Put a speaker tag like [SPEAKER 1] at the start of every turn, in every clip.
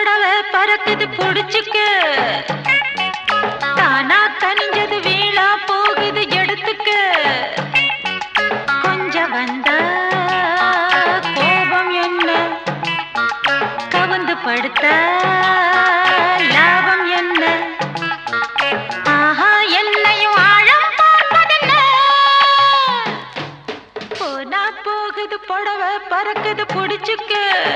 [SPEAKER 1] புடவை பறக்குது புடிச்சுக்க தானா கனிஞ்சது வீணா போகுது எடுத்துக்க கொஞ்சம் வந்தா கோபம் என்ன கவுந்து படுத்த லாபம் என்ன ஆஹா என்னையும் ஆழம் பார்ப்பதென்ன போனா போகுது புடவை பறக்குது புடிச்சுக்க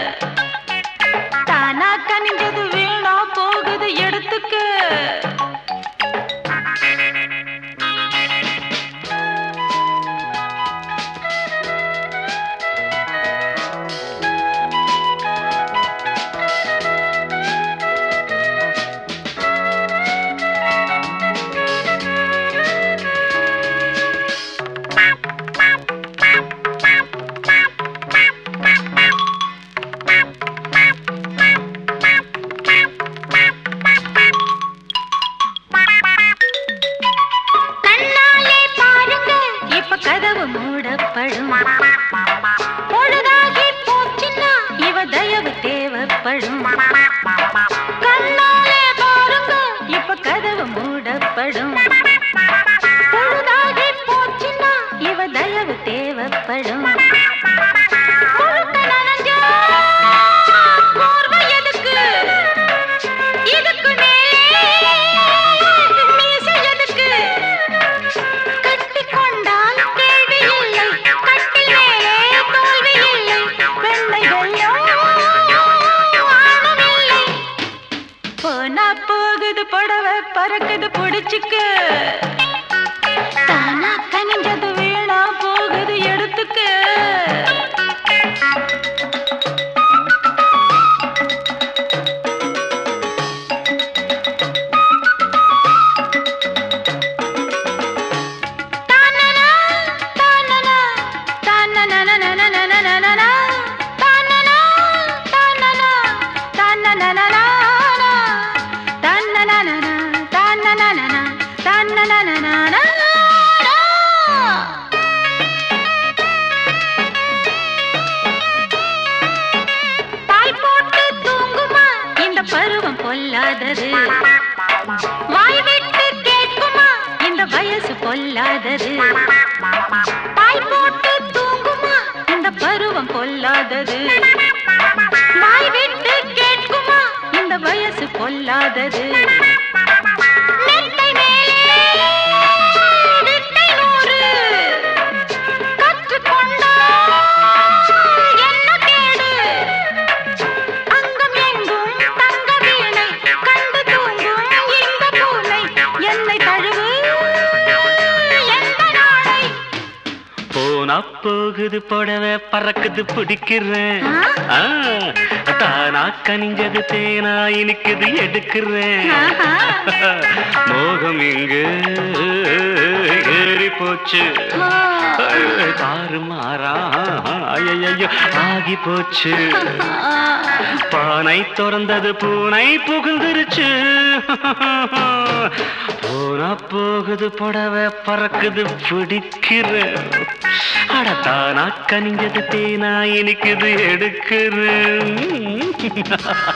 [SPEAKER 1] தானா கனிஞ்சது வீணா போகுது எடுத்துக்க கண்ணாலே பாருங்க இப்ப கதவு மூடப்படும் பொழுதாகி போச்சுன்னா இவ தயவு தேவைப்படும் கண்ணாலே பாருங்க இப்ப கதவு மூடப்படும் பொழுதாகி போச்சுன்னா இவ தயவு தேவைப்படும் முழுக்க நனைஞ்சா போர்வை எதுக்கு? இதுக்கு மேலே மீசை எதுக்கு? கட்டிக்கொண்டால் கேள்வி இல்லை கட்டில் மேலே தோல்வி இல்லை வெள்ளை வெள்ளம் ஆணவில்லை போனா போகுது புடவை பறக்குது புடிச்சுக்க தானா கனிஞ்சது வீணா போகுது எடுத்துக்க தானனா, தானனா, தானனனனனனனனனனனா, தானனா, தானனா, தானனனனனனா, தானனனனனா, தானனனனனா, தானனனனனனனா. பாய் போட்டு தூங்குமா இந்த பருவம் பொல்லாதது வாய் விட்டு கேட்குமா இந்த வயசு பொல்லாதது பாய் போட்டு தூங்குமா இந்த பருவம் பொல்லாதது வாய் விட்டு கேட்குமா இந்த வயசு பொல்லாதது நெட்டை மேலே வித்தை நூறு. கற்றுக்கொண்டால் என்ன கேடு அங்கம் எங்கும் தங்க வீணை கண்டு தூங்கும் இந்த பூனை என்னை தழுவு எந்த நாளை
[SPEAKER 2] போனா போகுது புடவை பறக்குது பிடிக்கிறேன் ஆ, தானா கனிஞ்சது தேனா இனிக்குது எடுக்கிறேன்
[SPEAKER 1] ஆஹா.
[SPEAKER 2] மோகம் இங்கு ஏறி போச்சு
[SPEAKER 1] ஆ.
[SPEAKER 2] தாறு மாறா ஐயோ ஆகி போச்சு பானை திறந்தது பூனை புகுந்துருச்சு போனா போகுது புடவை பறக்குது பிடிக்கிறேன் அடத்தானா கனிஞ்சது தேனா இனிக்குது எடுக்கிறேன்